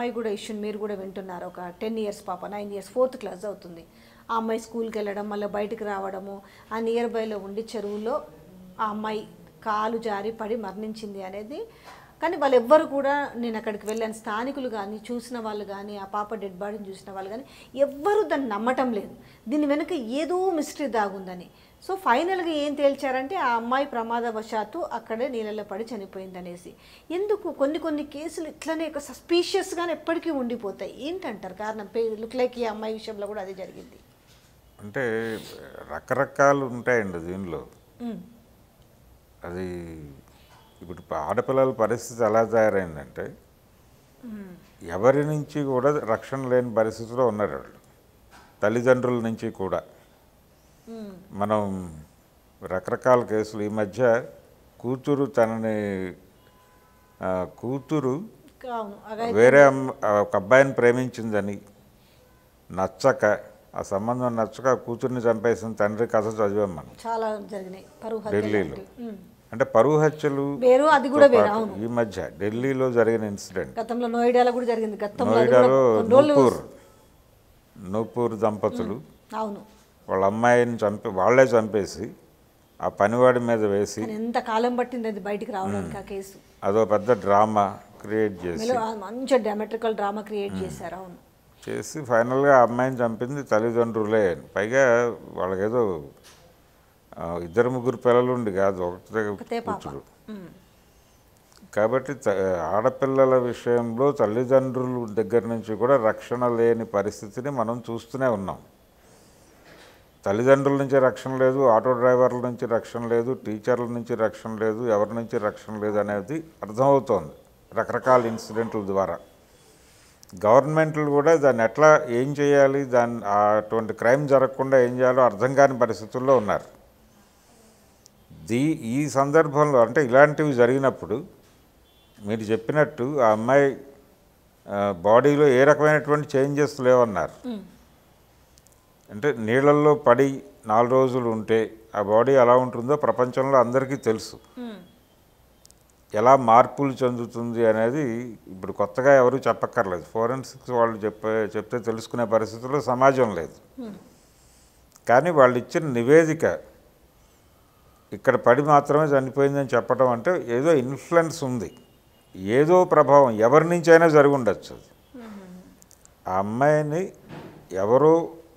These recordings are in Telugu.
అమ్మాయి కూడా ఇష్యూని మీరు కూడా వింటున్నారు ఒక టెన్ ఇయర్స్ పాప నైన్ ఇయర్స్ ఫోర్త్ క్లాస్ అవుతుంది ఆ అమ్మాయి స్కూల్కి వెళ్ళడం మళ్ళీ బయటికి రావడము ఆ నియర్ బైలో ఉండి చెరువులో ఆ అమ్మాయి కాలు జారి పడి మరణించింది అనేది కానీ వాళ్ళు ఎవ్వరు కూడా నేను అక్కడికి వెళ్ళాను స్థానికులు కానీ చూసిన వాళ్ళు కానీ ఆ పాప డెడ్ బాడీని చూసిన వాళ్ళు కానీ ఎవ్వరూ దాన్ని నమ్మటం లేదు దీని వెనుక ఏదో మిస్టరీ దాగుందని సో ఫైనల్గా ఏం తేల్చారంటే ఆ అమ్మాయి ప్రమాదవశాత్తు అక్కడే నీళ్ళలో పడి చనిపోయింది అనేసి ఎందుకు కొన్ని కొన్ని కేసులు ఇట్లనే ఒక సస్పీషియస్గానే ఎప్పటికీ ఉండిపోతాయి ఏంటంటారు కారణం లుక్ లైక్ ఈ అమ్మాయి విషయంలో కూడా అదే జరిగింది అంటే రకరకాలు ఉంటాయండి దీనిలో ఉమ్, అది ఇప్పుడు ఆడపిల్లల పరిస్థితి ఎలా తయారైందంటే ఎవరి నుంచి కూడా రక్షణ లేని పరిస్థితిలో ఉన్నారు వాళ్ళు తల్లిదండ్రుల నుంచి కూడా ఉమ్, మనం రకరకాల కేసులు ఈ మధ్య కూతురు తనని ఆ, కూతురు అవును అగా- వేరే అమ్మ- ఆ, ఒక అబ్బాయిని ప్రేమించిందని నచ్చక ఆ సంబంధం నచ్చక ఆ కూతుర్ని చంపేసిన తండ్రి కథ చదివాం మనం చాలా జరిగినాయి పరువు హత్యలు ఢిల్లీలో లాంటివి. ఉమ్. అంటే పరువు హత్యలు వేరు అది కూడా వేరు అవును ఈ మధ్య ఢిల్లీలో జరిగిన ఇన్సిడెంట్ గతంలో నోయిడాలో కూడా జరిగింది గతంలో అది కూడా నోయిడాలో కొన్ని రోజులు- నూపూర్ నూపూర్ దంపతులు అవును వాళ్ళ అమ్మాయిని చంపి వాళ్ళే చంపేసి ఆ పనివాడి మీద వేసి కానీ ఎంత కాలం పట్టింది అది బయటికి రావడానికి ఆ కేసు అదో పెద్ద డ్రామా క్రియేట్ చేసి మీలో ఆ మంచి డెమెట్రికల్ డ్రామా క్రియేట్ చేశారు అవును చేసి ఫైనల్గా ఆ అమ్మాయిని చంపింది తల్లిదండ్రులే పైగా వాళ్ళకేదో ఆ, ఇద్దరు ముగ్గురు పిల్లలు ఉండి కాదు ఒకటే ఒకతే పాప కూతురు ఉమ్. కాబట్టి త- ఆడపిల్లల విషయంలో తల్లిదండ్రుల దగ్గర నుంచి కూడా రక్షణ లేని పరిస్థితిని మనం చూస్తూనే ఉన్నాం తల్లిదండ్రుల నుంచి రక్షణ లేదు ఆటో డ్రైవర్ల నుంచి రక్షణ లేదు టీచర్ల నుంచి రక్షణ లేదు ఎవరి నుంచి రక్షణ లేదు అనేది అర్థమవుతోంది రకరకాల ఇన్సిడెంట్ల ద్వారా గవర్నమెంట్లు కూడా దాన్ని ఎట్లా ఏం చేయాలి దాన్ని ఆ అటువంటి క్రైమ్ జరగకుండా ఏం చేయాలో అర్థం కాని పరిస్థితుల్లో ఉన్నారు దీ ఈ సందర్భంలో అంటే ఇలాంటివి జరిగినప్పుడు మీరు చెప్పినట్టు ఆ అమ్మాయి ఆ, బాడీలో ఏ రకమైనటువంటి చేంజెస్ లేవన్నారు ఉమ్. అంటే నీళ్ళల్లో పడి నాలుగు రోజులు ఉంటే ఆ బాడీ ఎలా ఉంటుందో ప్రపంచంలో అందరికీ తెలుసు ఉమ్. ఎలా మార్పులు చెందుతుంది అనేది ఇప్పుడు కొత్తగా ఎవరు చెప్పక్కర్లేదు ఫోరెన్సిక్స్ వాళ్ళు చెప్పే చెప్తే తెలుసుకునే పరిస్థితుల్లో సమాజం లేదు ఉమ్. కానీ వాళ్ళు ఇచ్చిన నివేదిక ఇక్కడ పడి మాత్రమే చనిపోయిందని చెప్పడం అంటే ఏదో ఇన్ఫ్లుయెన్స్ ఉంది ఏదో ప్రభావం ఎవరి నుంచైనా జరిగి ఉండొచ్చు అది ఆ అమ్మాయిని ఎవరో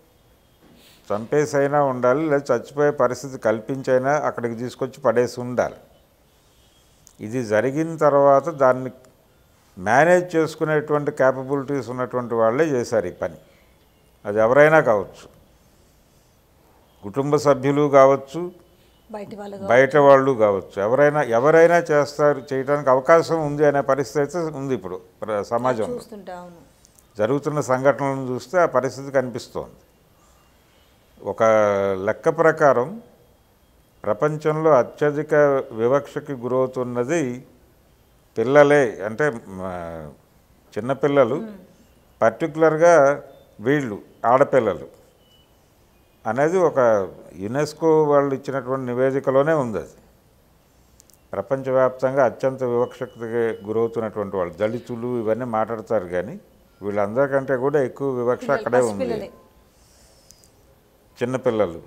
చంపేసైనా ఉండాలి లేదా చచ్చిపోయే పరిస్థితి కల్పించైనా అక్కడికి తీసుకొచ్చి పడేసి ఉండాలి ఇది జరిగిన తర్వాత దాన్ని మేనేజ్ చేసుకునేటువంటి క్యాపబిలిటీస్ ఉన్నటువంటి వాళ్ళే చేశారు ఈ పని అది ఎవరైనా కావచ్చు కుటుంబ సభ్యులు కావచ్చు బయటి వాళ్ళు బయట వాళ్ళు కావచ్చు ఎవరైనా ఎవరైనా చేస్తారు చేయడానికి అవకాశం ఉంది అనే పరిస్థితి అయితే ఉంది ఇప్పుడు ప్ర- సమాజంలో చూస్తుంటే అవును జరుగుతున్న సంఘటనలను చూస్తే ఆ పరిస్థితి కనిపిస్తోంది ఒక లెక్క ప్రకారం ప్రపంచంలో అత్యధిక వివక్షకి గురవుతున్నది పిల్లలే అంటే మ, చిన్నపిల్లలు పర్టికులర్గా వీళ్ళు ఆడపిల్లలు అనేది ఒక యునెస్కో వాళ్ళు ఇచ్చినటువంటి నివేదికలోనే ఉంది అది ప్రపంచవ్యాప్తంగా అత్యంత వివక్షకి గురవుతున్నటువంటి వాళ్ళు దళితులు ఇవన్నీ మాట్లాడతారు కానీ వీళ్ళందరికంటే కూడా ఎక్కువ వివక్ష అక్కడే ఉంది పిల్లలే చిన్నపిల్లలు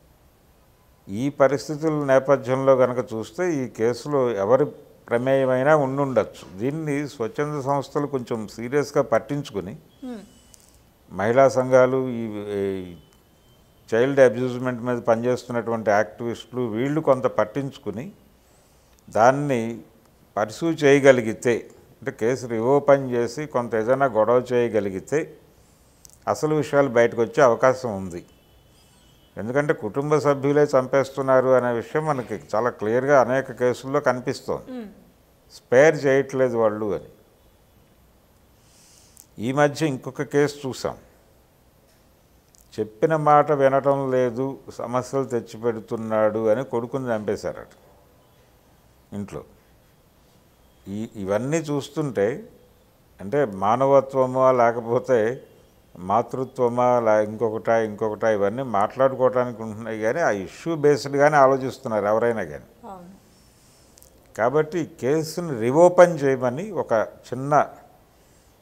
ఈ పరిస్థితుల నేపథ్యంలో కనుక చూస్తే ఈ కేసులో ఎవరి ప్రమేయమైనా ఉండుండొచ్చు దీన్ని స్వచ్ఛంద సంస్థలు కొంచెం సీరియస్గా పట్టించుకుని ఉమ్. మహిళా సంఘాలు ఈ ఈ చైల్డ్ అబ్యూజ్మెంట్ మీద పనిచేస్తున్నటువంటి యాక్టివిస్టులు వీళ్ళు కొంత పట్టించుకుని దాన్ని పర్సూ చేయగలిగితే అంటే కేసు రివోపెన్ చేసి కొంత ఏదైనా గొడవ చేయగలిగితే అసలు విషయాలు బయటకు వచ్చే అవకాశం ఉంది ఎందుకంటే కుటుంబ సభ్యులే చంపేస్తున్నారు అనే విషయం మనకి చాలా క్లియర్గా అనేక కేసుల్లో కనిపిస్తోంది ఉమ్. స్పేర్ చేయట్లేదు వాళ్ళు అని ఈ మధ్య ఇంకొక కేసు చూసాం చెప్పిన మాట వినటం లేదు సమస్యలు తెచ్చిపెడుతున్నాడు అని కొడుకుని చంపేశారట ఇంట్లో ఈ ఇవన్నీ చూస్తుంటే అంటే మానవత్వమా లేకపోతే మాతృత్వమా లే ఇంకొకటా ఇంకొకటా ఇవన్నీ మాట్లాడుకోవడానికి ఉంటున్నాయి కానీ ఆ ఇష్యూ బేస్డ్గానే ఆలోచిస్తున్నారు ఎవరైనా కానీ అవును కాబట్టి ఈ కేసుని రివోపెన్ చేయమని ఒక చిన్న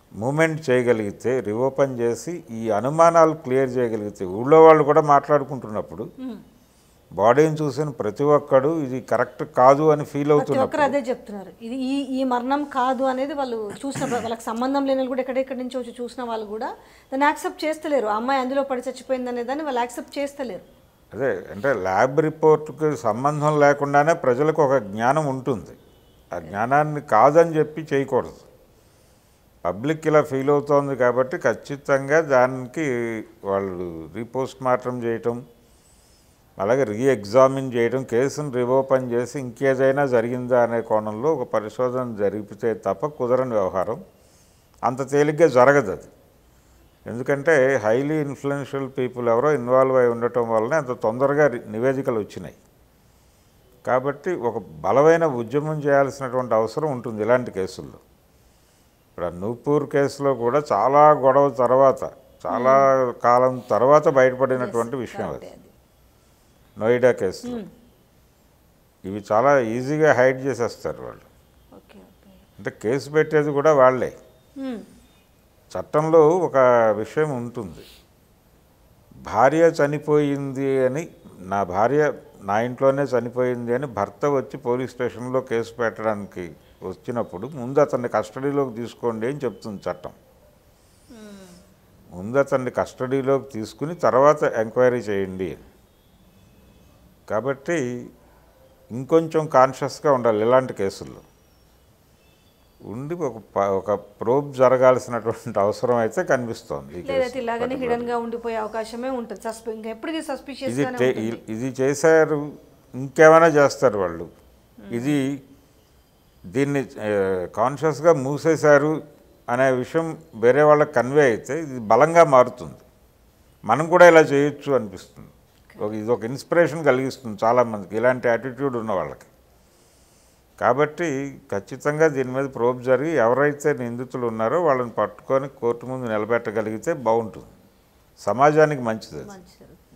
మూమెంట్ చేయగలిగితే రీఓపెన్ చేసి ఈ అనుమానాలు క్లియర్ చేయగలిగితే ఊళ్ళో వాళ్ళు కూడా మాట్లాడుకుంటున్నప్పుడు బాడీని చూసిన ప్రతి ఒక్కడు ఇది కరెక్ట్ కాదు అని ఫీల్ ప్రతి అవుతున్నప్పుడు ఒక్కరు అదే చెప్తున్నారు ఇది ఈ ఈ మరణం కాదు అనేది వాళ్ళు చూసిన వాళ్ళకి సంబంధం లేని వాళ్ళు కూడా ఎక్కడెక్కడి నుంచి వచ్చి చూసిన వాళ్ళు కూడా దాన్ని యాక్సెప్ట్ చేస్తలేరు ఆ అమ్మాయి అందులో పడి చచ్చిపోయింది అనే దాన్ని వాళ్ళు యాక్సెప్ట్ చేస్తలేరు అదే అంటే ల్యాబ్ రిపోర్ట్కి సంబంధం లేకుండానే ప్రజలకు ఒక జ్ఞానం ఉంటుంది ఆ జ్ఞానాన్ని కాదని చెప్పి చేయకూడదు పబ్లిక్ ఇలా ఫీల్ అవుతోంది కాబట్టి ఖచ్చితంగా దానికి వాళ్ళు రీపోస్ట్ మార్టం చేయటం అలాగే రీ ఎగ్జామిన్ చేయడం కేసును రివోపెన్ చేసి ఇంకేదైనా జరిగిందా అనే కోణంలో ఒక పరిశోధన జరిపితే తప్ప కుదరని వ్యవహారం అంత తేలిగ్గా జరగదు అది ఎందుకంటే హైలీ ఇన్ఫ్లుయెన్షియల్ పీపుల్ ఎవరో ఇన్వాల్వ్ అయి ఉండటం వల్లనే అంత తొందరగా రి- నివేదికలు వచ్చినాయి కాబట్టి ఒక బలమైన ఉద్యమం చేయాల్సినటువంటి అవసరం ఉంటుంది ఇలాంటి కేసుల్లో ఇప్పుడు ఆ నూపూర్ కేసులో కూడా చాలా గొడవ తర్వాత చాలా కాలం తర్వాత బయటపడినటువంటి విషయం అది అది నోయిడా కేసులో ఇవి చాలా ఈజీగా హైడ్ చేసేస్తారు వాళ్ళు ఓకే ఓకే అంటే కేసు పెట్టేది కూడా వాళ్ళే మ్మ్. చట్టంలో ఒక విషయం ఉంటుంది భార్య చనిపోయింది అని నా భార్య నా ఇంట్లోనే చనిపోయింది అని భర్త వచ్చి పోలీస్ స్టేషన్లో కేసు పెట్టడానికి వచ్చినప్పుడు ముందు అతన్ని కస్టడీలోకి తీసుకోండి అని చెప్తుంది చట్టం ముందు అతన్ని కస్టడీలోకి తీసుకుని తర్వాత ఎంక్వైరీ చేయండి అని. కాబట్టి ఇంకొంచెం కాన్షియస్గా ఉండాలి ఇలాంటి కేసుల్లో ఉండి ఒక ప- ఒక ప్రోబ్ జరగాల్సినటువంటి అవసరం అయితే కనిపిస్తోంది ఈ లేదైతే కేసులో. ఇలాగనే హిడన్ గా ఉండిపోయే అవకాశం ఉంటుంది సస్పె ఇంకా ఎప్పటికీ సస్పిషియస్ ఇది గానే టే- ఉంటుంది ఇ- ఇది చేశారు ఇంకేమైనా చేస్తారు వాళ్ళు ఇది దీన్ని కాన్షియస్గా మూసేశారు అనే విషయం వేరే వాళ్ళకి కన్వే అయితే ఇది బలంగా మారుతుంది మనం కూడా ఇలా చేయొచ్చు అనిపిస్తుంది ఒక ఇది ఒక ఇన్స్పిరేషన్ కలిగిస్తుంది చాలామందికి ఇలాంటి యాటిట్యూడ్ ఉన్న వాళ్ళకి కాబట్టి ఖచ్చితంగా దీని మీద ప్రోబ్ జరిగి ఎవరైతే నిందితులు ఉన్నారో వాళ్ళని పట్టుకొని కోర్టు ముందు నిలబెట్టగలిగితే బాగుంటుంది సమాజానికి మంచిది అది మంచిది